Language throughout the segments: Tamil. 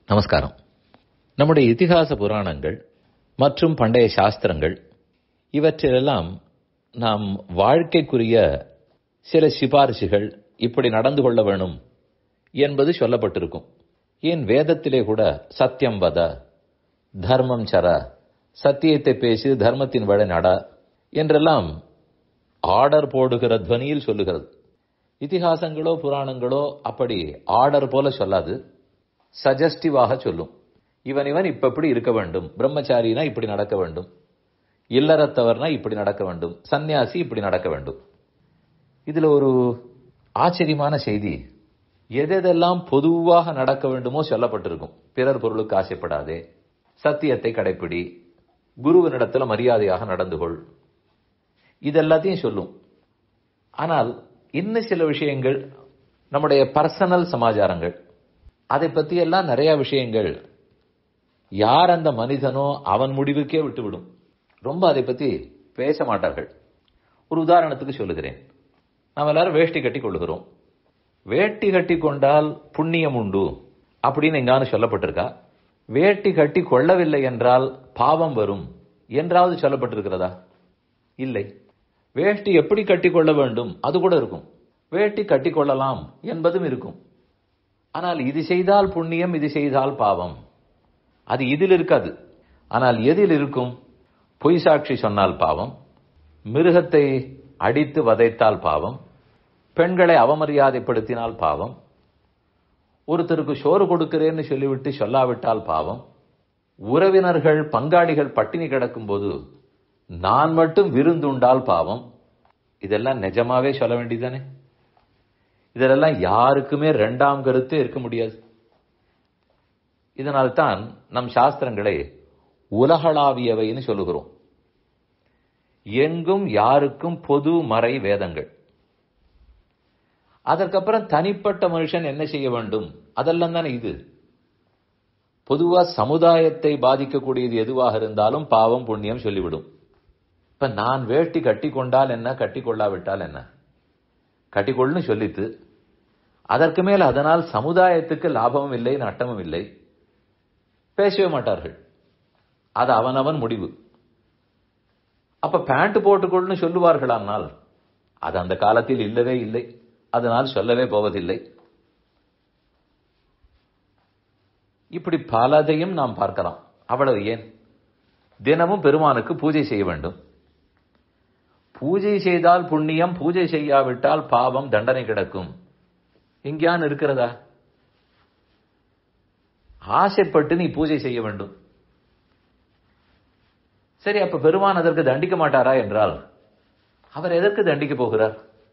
நமஸ்காரம் நம்முடைய இதிகாச புராணங்கள் மற்றும் பண்டைய சாஸ்திரங்கள் இவற்றிலெல்லாம் நாம் வாழ்க்கைக்குரிய சில சிபாரிசுகள் இப்படி நடந்து கொள்ள வேணும் என்பது சொல்லப்பட்டிருக்கும் ஏன் வேதத்திலே கூட சத்தியம் வத தர்மம் சர சத்தியத்தை பேசு தர்மத்தின் வழி நட என்றெல்லாம் ஆர்டர் போடுகிற துவனியில் சொல்லுகிறது இதிகாசங்களோ புராணங்களோ அப்படி ஆர்டர் போல சொல்லாது சஜஸ்டிவாக சொல்லும் இவன் இவன் இப்ப இப்படி இருக்க வேண்டும் பிரம்மச்சாரினா இப்படி நடக்க வேண்டும் இல்லறத்தவர்னா இப்படி நடக்க வேண்டும் சந்நியாசி இப்படி நடக்க வேண்டும் இதுல ஒரு ஆச்சரியமான செய்தி எதெல்லாம் பொதுவாக நடக்க வேண்டுமோ சொல்லப்பட்டிருக்கும் பிறர் பொருளுக்கு ஆசைப்படாதே சத்தியத்தை கடைப்பிடி குருவனிடத்துல மரியாதையாக நடந்து கொள் இதெல்லாத்தையும் சொல்லும் ஆனால் இன்னும் சில விஷயங்கள் நம்முடைய பர்சனல் சமாச்சாரங்கள் அதை பத்தி எல்லாம் நிறைய விஷயங்கள் யார் அந்த மனிதனோ அவன் முடிவுக்கே விட்டுவிடும் ரொம்ப அதை பத்தி பேச மாட்டார்கள் ஒரு உதாரணத்துக்கு சொல்லுகிறேன் நாம் எல்லாரும் வேஷ்டி கட்டி கொள்ளுகிறோம் வேட்டி கட்டி கொண்டால் புண்ணியம் உண்டு அப்படின்னு எங்கானு சொல்லப்பட்டிருக்கா வேட்டி கட்டி கொள்ளவில்லை என்றால் பாவம் வரும் என்றாவது சொல்லப்பட்டிருக்கிறதா இல்லை வேஷ்டி எப்படி கட்டி கொள்ள வேண்டும் அது கூட இருக்கும் வேட்டி கட்டி கொள்ளலாம் என்பதும் இருக்கும் ஆனால் இது செய்தால் புண்ணியம் இது செய்தால் பாவம் அது இதில் இருக்காது ஆனால் எதில் இருக்கும் பொய் சாட்சி சொன்னால் பாவம் மிருகத்தை அடித்து வதைத்தால் பாவம் பெண்களை அவமரியாதைப்படுத்தினால் பாவம் ஒருத்தருக்கு சோறு கொடுக்கிறேன்னு சொல்லிவிட்டு சொல்லாவிட்டால் பாவம் உறவினர்கள் பங்காளிகள் பட்டினி கிடக்கும் போது நான் மட்டும் விருந்துண்டால் பாவம் இதெல்லாம் நிஜமாவே சொல்ல வேண்டியதானே இதெல்லாம் யாருக்குமே ரெண்டாம் கருத்து இருக்க முடியாது இதனால்தான் நம் சாஸ்திரங்களை உலகளாவியவைன்னு சொல்லுகிறோம் எங்கும் யாருக்கும் பொது மறை வேதங்கள் அதற்கப்புறம் தனிப்பட்ட மனுஷன் என்ன செய்ய வேண்டும் அதெல்லாம் தானே இது பொதுவா சமுதாயத்தை பாதிக்கக்கூடியது எதுவாக இருந்தாலும் பாவம் புண்ணியம் சொல்லிவிடும் இப்ப நான் வேட்டி கட்டி கொண்டால் என்ன கட்டி கொள்ளாவிட்டால் என்ன கட்டிக்கொள்னு சொல்லித்து அதற்கு மேல் அதனால் சமுதாயத்துக்கு லாபமும் இல்லை நட்டமும் இல்லை பேசவே மாட்டார்கள் அது அவனவன் முடிவு அப்ப பேண்ட் போட்டுக்கொள்னு சொல்லுவார்களானால் அது அந்த காலத்தில் இல்லவே இல்லை அதனால் சொல்லவே போவதில்லை இப்படி பலதையும் நாம் பார்க்கலாம் அவ்வளவு ஏன் தினமும் பெருமானுக்கு பூஜை செய்ய வேண்டும் பூஜை செய்தால் புண்ணியம் பூஜை செய்யாவிட்டால் பாவம் தண்டனை கிடக்கும் எங்கேயான் இருக்கிறதா ஆசைப்பட்டு நீ பூஜை செய்ய வேண்டும் சரி அப்ப பெருமான் அதற்கு தண்டிக்க மாட்டாரா என்றால் அவர் எதற்கு தண்டிக்க போகிறார்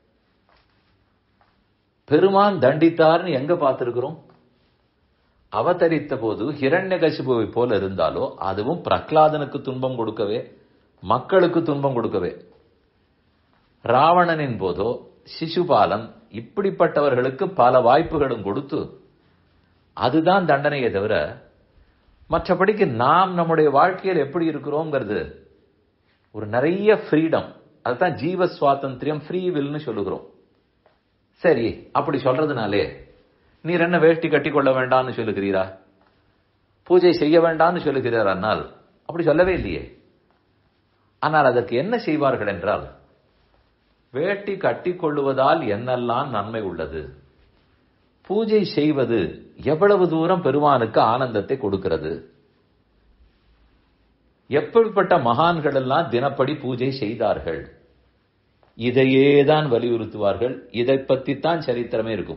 பெருமான் தண்டித்தார்னு எங்க பார்த்திருக்கிறோம் அவதரித்த போது ஹிரண்ய கசிபுவை போல இருந்தாலோ அதுவும் பிரகலாதனுக்கு துன்பம் கொடுக்கவே மக்களுக்கு துன்பம் கொடுக்கவே ராவணனின் போதோ சிசுபாலன் இப்படிப்பட்டவர்களுக்கு பல வாய்ப்புகளும் கொடுத்து அதுதான் தண்டனையே தவிர மற்றபடிக்கு நாம் நம்முடைய வாழ்க்கையில் எப்படி இருக்கிறோங்கிறது ஒரு நிறைய ஃப்ரீடம் அதுதான் ஜீவ சுவாதந்திரியம் ஃப்ரீ வில்னு சொல்லுகிறோம் சரி அப்படி சொல்றதுனாலே நீர் என்ன வேஷ்டி கட்டி கொள்ள வேண்டாம்னு சொல்லுகிறீரா பூஜை செய்ய வேண்டாம்னு சொல்லுகிறார் ஆனால் அப்படி சொல்லவே இல்லையே ஆனால் அதற்கு என்ன செய்வார்கள் என்றால் வேட்டி கட்டி கொள்ளுவதால் என்னெல்லாம் நன்மை உள்ளது பூஜை செய்வது எவ்வளவு தூரம் பெருமானுக்கு ஆனந்தத்தை கொடுக்கிறது எப்படிப்பட்ட மகான்கள் எல்லாம் தினப்படி பூஜை செய்தார்கள் இதையே தான் வலியுறுத்துவார்கள் இதை பற்றித்தான் சரித்திரமே இருக்கும்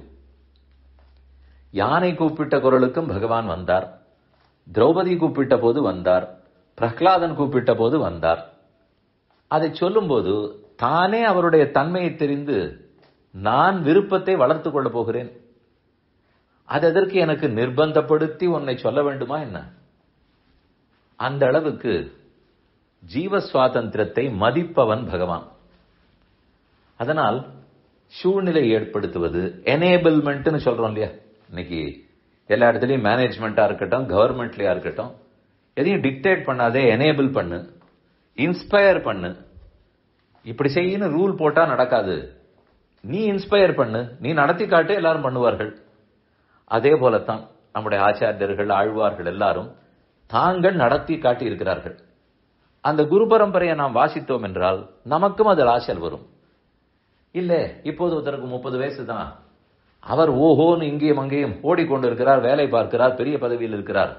யானை கூப்பிட்ட குரலுக்கும் பகவான் வந்தார் திரௌபதி கூப்பிட்ட போது வந்தார் பிரஹ்லாதன் கூப்பிட்ட போது வந்தார் அதை சொல்லும்போது தானே அவருடைய தன்மையை தெரிந்து நான் விருப்பத்தை வளர்த்துக் கொள்ளப் போகிறேன் அது எதற்கு எனக்கு நிர்பந்தப்படுத்தி உன்னை சொல்ல வேண்டுமா என்ன அந்த அளவுக்கு ஜீவ சுவாதந்திரத்தை மதிப்பவன் பகவான் அதனால் சூழ்நிலை ஏற்படுத்துவது எனேபிள்மெண்ட்னு சொல்றோம் இல்லையா இன்னைக்கு எல்லா இடத்துலயும் மேனேஜ்மெண்டா இருக்கட்டும் கவர்மெண்ட்லயா இருக்கட்டும் எதையும் டிக்டேட் பண்ணாதே எனேபிள் பண்ணு இன்ஸ்பயர் பண்ணு இப்படி செய்யணும் ரூல் போட்டா நடக்காது நீ இன்ஸ்பயர் பண்ணு நீ நடத்தி காட்டு எல்லாரும் பண்ணுவார்கள் அதே போலத்தான் நம்முடைய ஆச்சாரியர்கள் ஆழ்வார்கள் எல்லாரும் தாங்கள் நடத்தி காட்டியிருக்கிறார்கள் அந்த குரு பரம்பரையை நாம் வாசித்தோம் என்றால் நமக்கும் அதில் ஆசல் வரும் இல்ல இப்போது ஒருத்தருக்கு முப்பது வயசு தான் அவர் ஓஹோன்னு இங்கேயும் அங்கேயும் ஓடிக்கொண்டிருக்கிறார் வேலை பார்க்கிறார் பெரிய பதவியில் இருக்கிறார்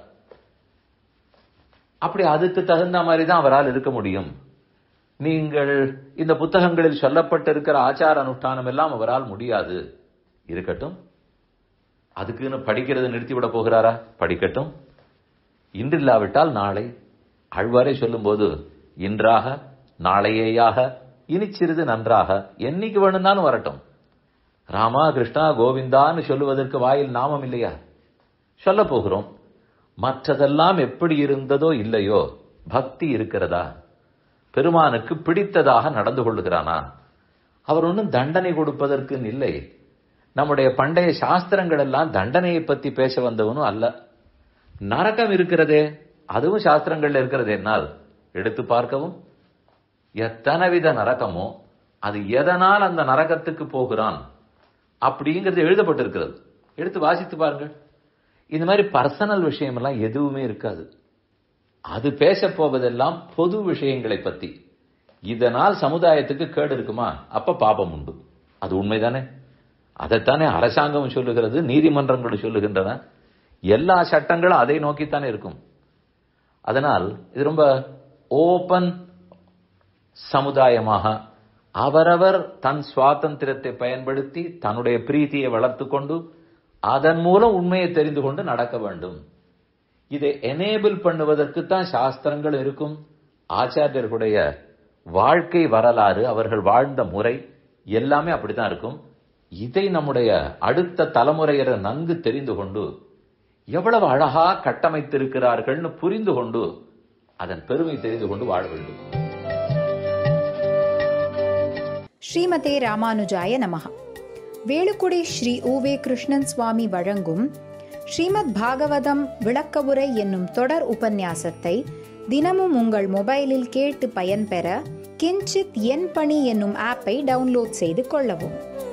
அப்படி அதுக்கு தகுந்த மாதிரி தான் அவரால் இருக்க முடியும் நீங்கள் இந்த புத்தகங்களில் சொல்லப்பட்டிருக்கிற ஆச்சார அனுஷ்டானம் எல்லாம் அவரால் முடியாது இருக்கட்டும் அதுக்குன்னு படிக்கிறது நிறுத்திவிட போகிறாரா படிக்கட்டும் இன்றில்லாவிட்டால் நாளை அழ்வாரே சொல்லும்போது இன்றாக நாளையேயாக இனி சிறிது நன்றாக என்னைக்கு வேணும்னாலும் வரட்டும் ராமா கிருஷ்ணா கோவிந்தான்னு சொல்லுவதற்கு வாயில் நாமம் இல்லையா சொல்ல போகிறோம் மற்றதெல்லாம் எப்படி இருந்ததோ இல்லையோ பக்தி இருக்கிறதா பெருமானுக்கு பிடித்ததாக நடந்து கொள்ளுகிறானா அவர் ஒன்றும் தண்டனை கொடுப்பதற்கு இல்லை நம்முடைய பண்டைய சாஸ்திரங்கள் எல்லாம் தண்டனையை பத்தி பேச வந்தவனும் அல்ல நரகம் இருக்கிறதே அதுவும் சாஸ்திரங்கள்ல இருக்கிறது என்னால் எடுத்து பார்க்கவும் எத்தனை வித நரகமோ அது எதனால் அந்த நரகத்துக்கு போகிறான் அப்படிங்கிறது எழுதப்பட்டிருக்கிறது எடுத்து வாசித்து பாருங்கள் இந்த மாதிரி பர்சனல் விஷயம் எல்லாம் எதுவுமே இருக்காது அது பேச போவதெல்லாம் பொது விஷயங்களை பத்தி இதனால் சமுதாயத்துக்கு கேடு இருக்குமா அப்ப பாபம் உண்டு அது உண்மைதானே அதைத்தானே அரசாங்கம் சொல்லுகிறது நீதிமன்றங்கள் சொல்லுகின்றன எல்லா சட்டங்களும் அதை நோக்கித்தானே இருக்கும் அதனால் இது ரொம்ப ஓபன் சமுதாயமாக அவரவர் தன் சுவாதந்திரத்தை பயன்படுத்தி தன்னுடைய பிரீத்தியை வளர்த்து கொண்டு அதன் மூலம் உண்மையை தெரிந்து கொண்டு நடக்க வேண்டும் இதை எனேபிள் பண்ணுவதற்கு தான் சாஸ்திரங்கள் இருக்கும் ஆச்சாரியர்களுடைய வாழ்க்கை வரலாறு அவர்கள் வாழ்ந்த முறை எல்லாமே அப்படித்தான் இருக்கும் இதை நம்முடைய அடுத்த தலைமுறையரை நன்கு தெரிந்து கொண்டு எவ்வளவு அழகா கட்டமைத்திருக்கிறார்கள்னு புரிந்து கொண்டு அதன் பெருமை தெரிந்து கொண்டு வாழ வேண்டும் ஸ்ரீமதே ராமானுஜாய நமஹ வேலுக்குடி ஸ்ரீ உவே கிருஷ்ணன் சுவாமி வழங்கும் ஸ்ரீமத் பாகவதம் விளக்கவுரை என்னும் தொடர் உபன்யாசத்தை தினமும் உங்கள் மொபைலில் கேட்டு பயன்பெற கிஞ்சித் என் பணி என்னும் ஆப்பை டவுன்லோட் செய்து கொள்ளவும்